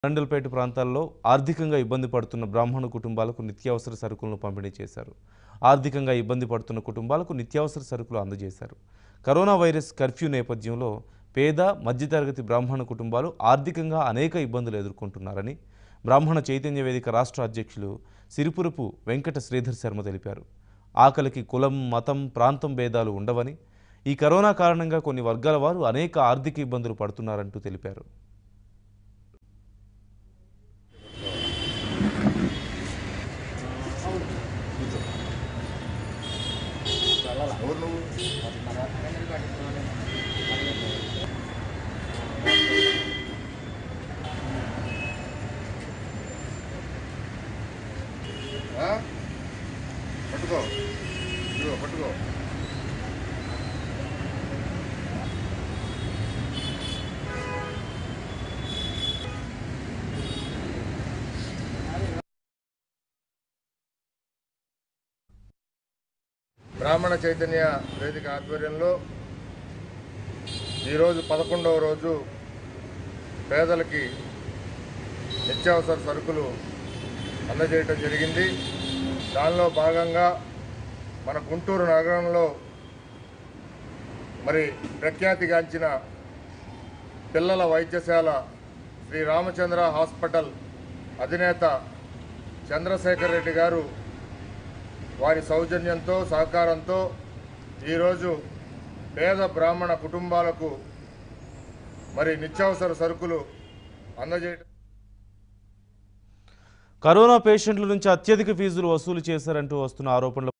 రండల్పేట ప్రాంతాల్లో ఆర్థికంగా ఇబ్బంది పడుతున్న బ్రాహ్మణ కుటుంబాలకు నిత్యావసర సరుకులను పంపిణీ చేశారు ఆర్థికంగా ఇబ్బంది పడుతున్న కుటుంబాలకు నిత్యావసర సరుకులు అందజేశారు కరోనా వైరస్ కర్ఫ్యూ నేపథ్యంలో పేద మధ్యతరగతి బ్రాహ్మణ కుటుంబాలు ఆర్థికంగా అనేక ఇబ్బందులు ఎదుర్కొంటున్నారని బ్రాహ్మణ చైతన్య వేదిక రాష్ట్ర అధ్యక్షులు సిరిపురపు వెంకట శ్రీధర్ శర్మ తెలిపారు ఆకలికి కులం మతం ప్రాంతం భేదాలు ఉండవని ఈ కరోనా కారణంగా కొన్ని వర్గాల వారు అనేక ఆర్థిక ఇబ్బందులు పడుతున్నారంటూ తెలిపారు ఎవరు నువ్వు ఆ? పట్టుకో ఇదిగో పట్టుకో బ్రాహ్మణ చైతన్య వేదిక ఆధ్వర్యంలో ఈరోజు పదకొండవ రోజు పేదలకి నిత్యావసర సరుకులు అందజేయటం జరిగింది దానిలో భాగంగా మన గుంటూరు నగరంలో మరి ప్రఖ్యాతిగాంచిన పిల్లల వైద్యశాల శ్రీ రామచంద్ర హాస్పిటల్ అధినేత చంద్రశేఖర్ రెడ్డి గారు వారి సౌజన్యంతో సహకారంతో ఈరోజు పేద బ్రాహ్మణ కుటుంబాలకు మరి నిత్యావసర సరుకులు అందజేయడం కరోనా పేషెంట్ల నుంచి అత్యధిక ఫీజులు వసూలు చేశారంటూ వస్తున్న ఆరోపణలు